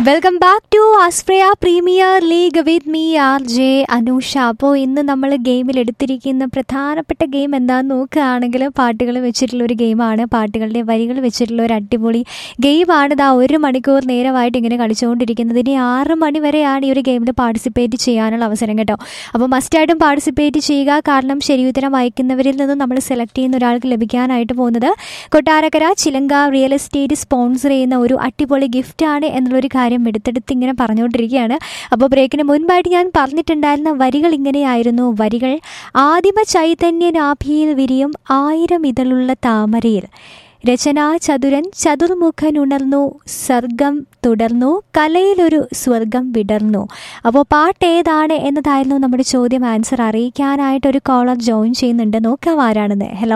welcome back to ആസ്പ്രയ premier league with me R J Anusha അപ്പോൾ ഇന്ന് നമ്മൾ ഗെയിമിൽ എടുത്തിരിക്കുന്ന പ്രധാനപ്പെട്ട ഗെയിം എന്താണെന്ന് നോക്കുകയാണെങ്കിൽ പാട്ടുകൾ വെച്ചിട്ടുള്ള ഒരു ഗെയിമാണ് പാട്ടുകളുടെ വരികൾ വെച്ചിട്ടുള്ള ഒരു അടിപൊളി ഗെയിമാണ് ഇതാ ഒരു മണിക്കൂർ നേരമായിട്ട് ഇങ്ങനെ കളിച്ചുകൊണ്ടിരിക്കുന്നത് ഇനി ആറ് മണി വരെയാണ് ഈ ഒരു ഗെയിമിൽ പാർട്ടിസിപ്പേറ്റ് ചെയ്യാനുള്ള അവസരം കേട്ടോ അപ്പോൾ മസ്റ്റായിട്ടും പാർട്ടിസിപ്പേറ്റ് ചെയ്യുക കാരണം ശരി ഉത്തരം അയക്കുന്നവരിൽ നിന്നും നമ്മൾ സെലക്ട് ചെയ്യുന്ന ഒരാൾക്ക് ലഭിക്കാനായിട്ട് പോകുന്നത് കൊട്ടാരക്കര ചിലങ്ക റിയൽ എസ്റ്റേറ്റ് സ്പോൺസർ ചെയ്യുന്ന ഒരു അടിപൊളി ഗിഫ്റ്റാണ് എന്നുള്ളൊരു കാര്യം എടുത്തെടുത്ത് ഇങ്ങനെ പറഞ്ഞുകൊണ്ടിരിക്കുകയാണ് അപ്പോൾ ബ്രേക്കിന് മുൻപായിട്ട് ഞാൻ പറഞ്ഞിട്ടുണ്ടായിരുന്ന വരികൾ ഇങ്ങനെയായിരുന്നു വരികൾ ആദിമ ചൈതന്യനാഭിയിൽ വിരിയും ആയിരം ഇതളുള്ള താമരയിൽ രചന ചതുരൻ ചതുർമുഖൻ ഉണർന്നു സർഗം തുടർന്നു കലയിലൊരു സ്വർഗം വിടർന്നു അപ്പോൾ പാട്ട് ഏതാണ് എന്നതായിരുന്നു നമ്മുടെ ചോദ്യം ആൻസർ അറിയിക്കാനായിട്ട് ഒരു കോളർ ജോയിൻ ചെയ്യുന്നുണ്ട് നോക്കാം ആരാണെന്ന് ഹലോ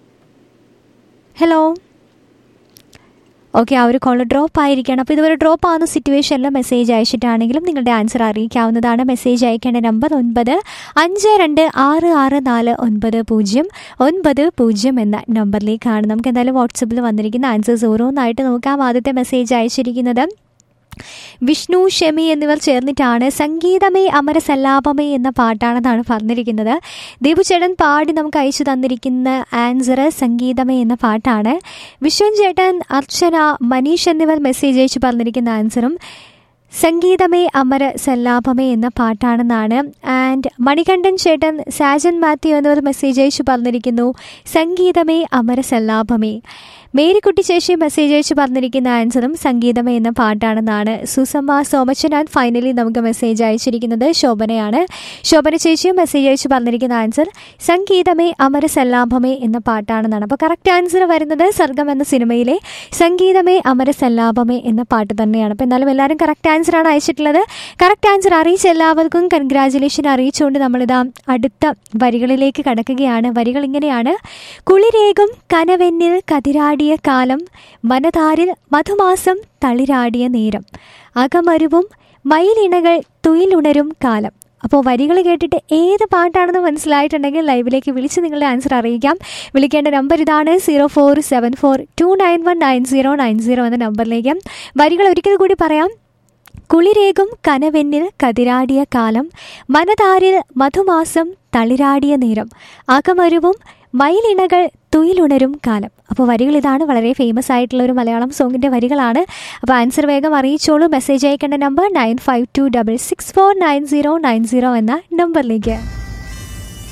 ഹലോ ഓക്കെ ആ ഒരു കോൾ ഡ്രോപ്പ് ആയിരിക്കണം അപ്പോൾ ഇതുവരെ ഡ്രോപ്പ് ആവുന്ന സിറ്റുവേഷനിൽ മെസ്സേജ് അയച്ചിട്ടാണെങ്കിലും നിങ്ങളുടെ ആൻസർ അറിയിക്കാവുന്നതാണ് മെസ്സേജ് അയക്കേണ്ട നമ്പർ ഒൻപത് അഞ്ച് രണ്ട് ആറ് ആറ് നാല് ഒൻപത് പൂജ്യം ഒൻപത് പൂജ്യം എന്ന നമ്പറിലേക്കാണ് നമുക്ക് എന്തായാലും വാട്സപ്പിൽ വന്നിരിക്കുന്ന ആൻസേഴ്സ് ഓരോന്നായിട്ട് നോക്കാം ആദ്യത്തെ മെസ്സേജ് അയച്ചിരിക്കുന്നത് വിഷ്ണു ഷെമി എന്നിവർ ചേർന്നിട്ടാണ് സംഗീതമേ അമരസല്ലാപമേ എന്ന പാട്ടാണെന്നാണ് പറഞ്ഞിരിക്കുന്നത് ദീപുചേട്ടൻ പാടി നമുക്ക് അയച്ചു തന്നിരിക്കുന്ന ആൻസർ സംഗീതമേ എന്ന പാട്ടാണ് വിശ്വൻ ചേട്ടൻ അർച്ചന മനീഷ് എന്നിവർ മെസ്സേജ് അയച്ചു പറഞ്ഞിരിക്കുന്ന ആൻസറും സംഗീതമേ അമര സല്ലാപമേ എന്ന പാട്ടാണെന്നാണ് ആൻഡ് മണികണ്ഠൻ ചേട്ടൻ സാജൻ മാത്യു എന്നിവർ മെസ്സേജ് അയച്ചു പറഞ്ഞിരിക്കുന്നു സംഗീതമേ അമര സല്ലാപമേ മേരിക്കുട്ടി ചേച്ചി മെസ്സേജ് അയച്ചു പറഞ്ഞിരിക്കുന്ന ആൻസറും സംഗീതമേ എന്ന പാട്ടാണെന്നാണ് സുസമ്മ സോമച്ചൻ ആൻഡ് ഫൈനലി നമുക്ക് മെസ്സേജ് അയച്ചിരിക്കുന്നത് ശോഭനയാണ് ശോഭന ചേച്ചിയും മെസ്സേജ് അയച്ചു പറഞ്ഞിരിക്കുന്ന ആൻസർ സംഗീതമേ അമര സല്ലാപമേ എന്ന പാട്ടാണെന്നാണ് അപ്പോൾ കറക്റ്റ് ആൻസർ വരുന്നത് സർഗം എന്ന സിനിമയിലെ സംഗീതമേ അമര സല്ലാപമേ എന്ന പാട്ട് തന്നെയാണ് അപ്പോൾ എന്നാലും എല്ലാവരും കറക്റ്റ് ആൻസറാണ് അയച്ചിട്ടുള്ളത് കറക്റ്റ് ആൻസർ അറിയിച്ച എല്ലാവർക്കും കൺഗ്രാജുലേഷൻ അറിയിച്ചുകൊണ്ട് നമ്മളിതാ അടുത്ത വരികളിലേക്ക് കടക്കുകയാണ് വരികൾ ഇങ്ങനെയാണ് കുളിരേകും കനവെന്നിൽ കതിരാടിയ കാലം മനതാരിൽ മധുമാസം തളിരാടിയ നേരം അകമരുവും മയിലിണകൾ തുയിലുണരും കാലം അപ്പോൾ വരികൾ കേട്ടിട്ട് ഏത് പാട്ടാണെന്ന് മനസ്സിലായിട്ടുണ്ടെങ്കിൽ ലൈവിലേക്ക് വിളിച്ച് നിങ്ങളുടെ ആൻസർ അറിയിക്കാം വിളിക്കേണ്ട നമ്പർ ഇതാണ് zero four seven four two nine one nine zero nine zero എന്ന നമ്പറിലേക്ക് വരികൾ ഒരിക്കൽ കൂടി പറയാം കുളിരേകും കനവെന്നിൽ കതിരാടിയ കാലം മനതാരിൽ മധുമാസം തളിരാടിയ നേരം അകമരുവും മയിലിണകൾ തുയിലുണരും കാലം അപ്പോൾ വരികൾ ഇതാണ് വളരെ ഫേമസ് ആയിട്ടുള്ള ഒരു മലയാളം സോങ്ങിൻ്റെ വരികളാണ് അപ്പോൾ ആൻസർ വേഗം അറിയിച്ചോളൂ മെസ്സേജ് അയക്കേണ്ട number nine five two double six four nine zero nine zero എന്ന നമ്പറിലേക്ക്